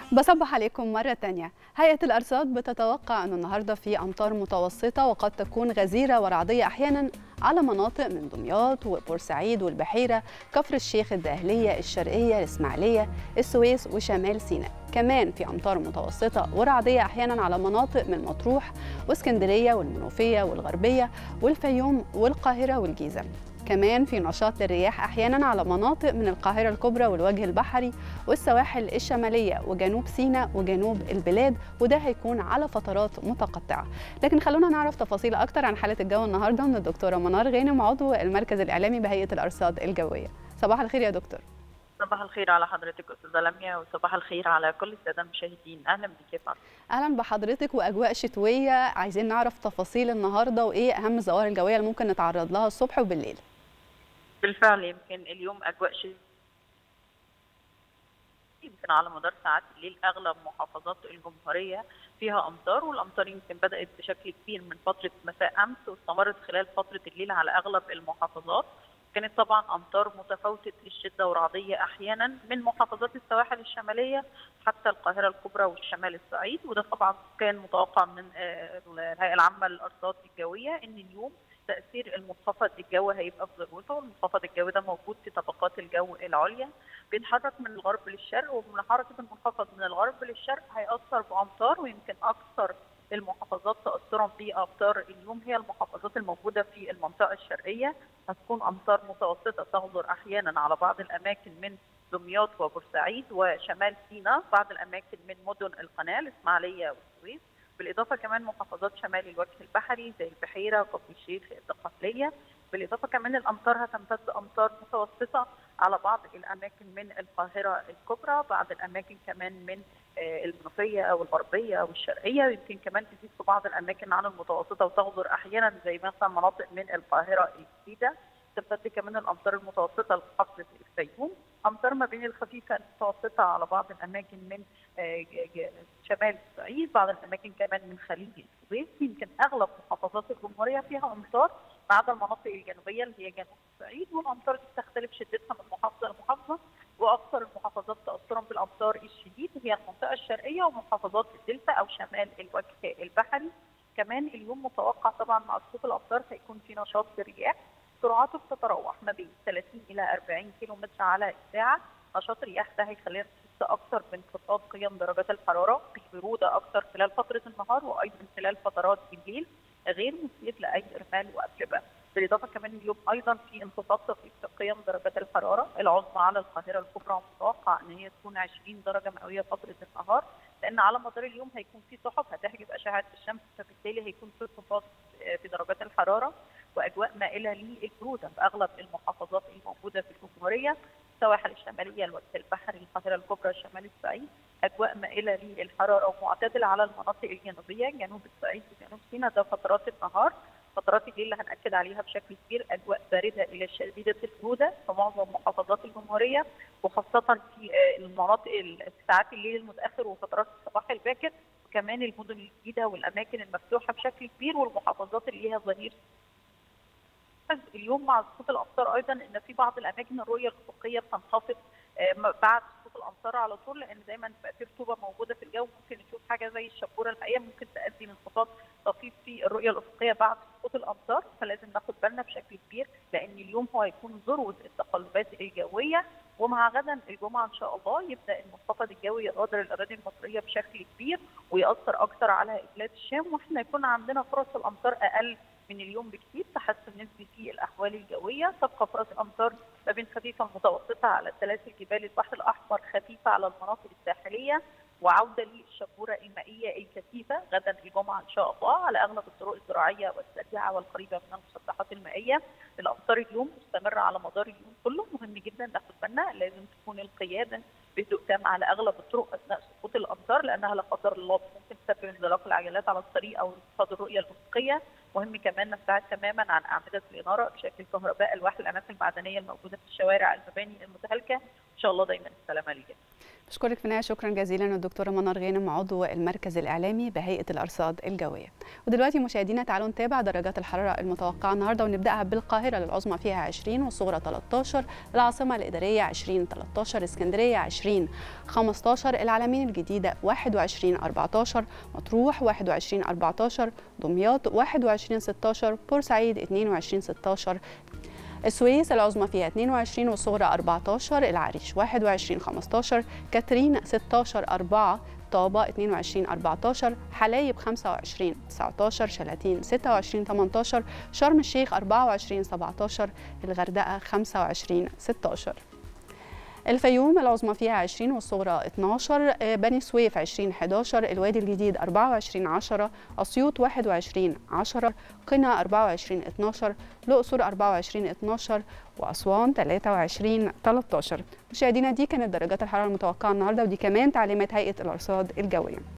بصبح عليكم مرة تانية هيئة الأرصاد بتتوقع أن النهاردة في أمطار متوسطة وقد تكون غزيرة ورعدية أحيانا على مناطق من دمياط وبورسعيد والبحيرة كفر الشيخ الدهلية الشرقية الإسماعيلية السويس وشمال سيناء كمان في أمطار متوسطة ورعدية أحيانا على مناطق من مطروح واسكندرية والمنوفية والغربية والفيوم والقاهرة والجيزة كمان في نشاط للرياح احيانا على مناطق من القاهره الكبرى والوجه البحري والسواحل الشماليه وجنوب سيناء وجنوب البلاد وده هيكون على فترات متقطعه لكن خلونا نعرف تفاصيل اكتر عن حاله الجو النهارده من الدكتوره منار غانم عضو المركز الاعلامي بهيئه الارصاد الجويه صباح الخير يا دكتور صباح الخير على حضرتك استاذه لميا وصباح الخير على كل الساده المشاهدين اهلا بك يا فندم اهلا بحضرتك واجواء شتويه عايزين نعرف تفاصيل النهارده وايه اهم الظواهر الجويه اللي ممكن نتعرض لها الصبح وبالليل بالفعل يمكن اليوم اجواء شتويه يمكن على مدار ساعات الليل اغلب محافظات الجمهوريه فيها امطار والامطار يمكن بدات بشكل كبير من فتره مساء امس واستمرت خلال فتره الليل على اغلب المحافظات كانت طبعا امطار متفاوته الشده ورعديه احيانا من محافظات السواحل الشماليه حتى القاهره الكبرى والشمال الصعيد وده طبعا كان متوقع من الهيئه العامه للارصاد الجويه ان اليوم تاثير المنخفض الجوي هيبقى في ذروته والمنخفض الجوي ده موجود في طبقات الجو العليا بيتحرك من الغرب للشرق ومن حركه المنخفض من الغرب للشرق هياثر بامطار ويمكن اكثر المحافظات تاثرا بامطار اليوم هي المحافظات الموجوده في المنطقه الشرقيه هتكون امطار متوسطه تغدر احيانا على بعض الاماكن من دمياط وبورسعيد وشمال سيناء بعض الاماكن من مدن القناه الاسماعيليه والسويس بالاضافه كمان محافظات شمال الوجه البحري زي البحيره كفر الشيخ الدقهليه بالاضافه كمان الامطار هتمتد امطار متوسطه على بعض الاماكن من القاهره الكبرى بعض الاماكن كمان من المنوفيه والغربيه والشرقيه ويمكن كمان تزيد في بعض الاماكن عن المتوسطه وتغدر احيانا زي مثلا مناطق من القاهره الجديده تمتد كمان الامطار المتوسطه لمحافظه الفيوم امطار ما بين الخفيفه المتوسطه على بعض الاماكن من شمال الصعيد بعض الاماكن كمان من خليج السويس يمكن اغلب محافظات الجمهوريه فيها امطار ما عدا المناطق الجنوبيه اللي هي جنوب الصعيد والامطار دي بتختلف شدتها من محافظه لمحافظه واكثر المحافظات تاثرا بالامطار الشديد هي المنطقه الشرقيه ومحافظات الدلتا او شمال الوجه البحري كمان اليوم متوقع طبعا مع سقوط الامطار هيكون في نشاط للرياح سرعته بتتراوح ما بين 30 الى 40 كيلو متر على الساعه نشاط الرياح ده هيخلينا نحس اكثر بانخفاض قيم درجات الحراره بروده اكثر خلال فتره النهار وايضا خلال فترات الليل غير مثير لاي ارمال واتربه بالاضافه كمان اليوم ايضا في انخفاض في قيم درجات الحراره العظمى على القاهره الكبرى متوقع ان هي تكون 20 درجه مئويه فتره النهار لان على مدار اليوم هيكون في سحب هتحجب اشعه الشمس فبالتالي هيكون في انخفاض في درجات الحراره واجواء مائله للبروده في اغلب المحافظات الموجوده في الجمهوريه السواحل الشماليه الوجه البحري القاهره الكبرى شمال الصعيد اجواء مائله للحراره ومعتدله على المناطق الجنوبيه جنوب الصعيد وجنوب سيناء ده فترات النهار فترات الليل اللي هنأكد عليها بشكل كبير اجواء بارده الى شديده البروده في معظم محافظات الجمهوريه وخاصه في المناطق ساعات الليل المتاخر وفترات الصباح الباكر وكمان المدن الجديده والاماكن المفتوحه بشكل كبير والمحافظات اللي ليها ظهير اليوم مع سقوط الامطار ايضا ان في بعض الاماكن الرؤيه الافقيه بتنخفض بعد سقوط الامطار على طول لان دايما بيبقى في رطوبه موجوده في الجو ممكن نشوف حاجه زي الشبوره المائيه ممكن تؤدي لانخفاض طفيف في الرؤيه الافقيه بعد سقوط الامطار فلازم ناخد بالنا بشكل كبير لان اليوم هو هيكون ذروه التقلبات الجويه ومع غدا الجمعه ان شاء الله يبدا المنخفض الجوي يغادر الاراضي المصريه بشكل كبير ويأثر اكثر على بلاد الشام واحنا يكون عندنا فرص الامطار اقل من اليوم بكثير تحسن نسبي في الاحوال الجويه تبقى فرص امطار ما بين خفيفه متوسطه على سلاسل جبال البحر الاحمر خفيفه على المناطق الساحليه وعوده للشبوره المائيه الكثيفه غدا الجمعه ان شاء الله على اغلب الطرق الزراعيه والسريعه والقريبه من المسطحات المائيه الامطار اليوم مستمره على مدار اليوم كله مهم جدا ناخد بالنا لازم تكون القياده بهدوء تام على اغلب الطرق اثناء سقوط الامطار لانها لا قدر الله ممكن تسبب انزلاق العجلات على الطريق او انخفاض الرؤيه الافقيه مهم كمان نبتعد تماما عن اعمده الاناره بشكل الكهرباء الواح الاماكن المعدنيه الموجوده في الشوارع المباني المتهالكه ان شاء الله دايما السلامه للجميع بشكرك في النهايه شكرا جزيلا الدكتوره منار غانم عضو المركز الاعلامي بهيئه الارصاد الجويه ودلوقتي مشاهدينا تعالوا نتابع درجات الحراره المتوقعه النهارده ونبداها بالقاهره للعظمى فيها 20 والصغرى 13 العاصمه الاداريه 20 13 اسكندريه 20 15 العلمين الجديده 21 14 مطروح 21 14 دمياط 21 16 بورسعيد 22 16 السويس العظمى فيها 22 والصغرى 14 العريش 21 15 كاترين 16 4 طابة 22 14 حلايب 25 19 شلاتين 26 18 شرم الشيخ 24 17 الغردقة 25 16 الفيوم العظمى فيها 20 والصغرى 12 بني سويف 20 11 الوادي الجديد 24 10 أسيوط 21 10 قنا 24 12 الأقصر 24 12 وأسوان 23 13 مشاهدينا دي كانت درجات الحرارة المتوقعة النهارده ودي كمان تعليمات هيئة الأرصاد الجوية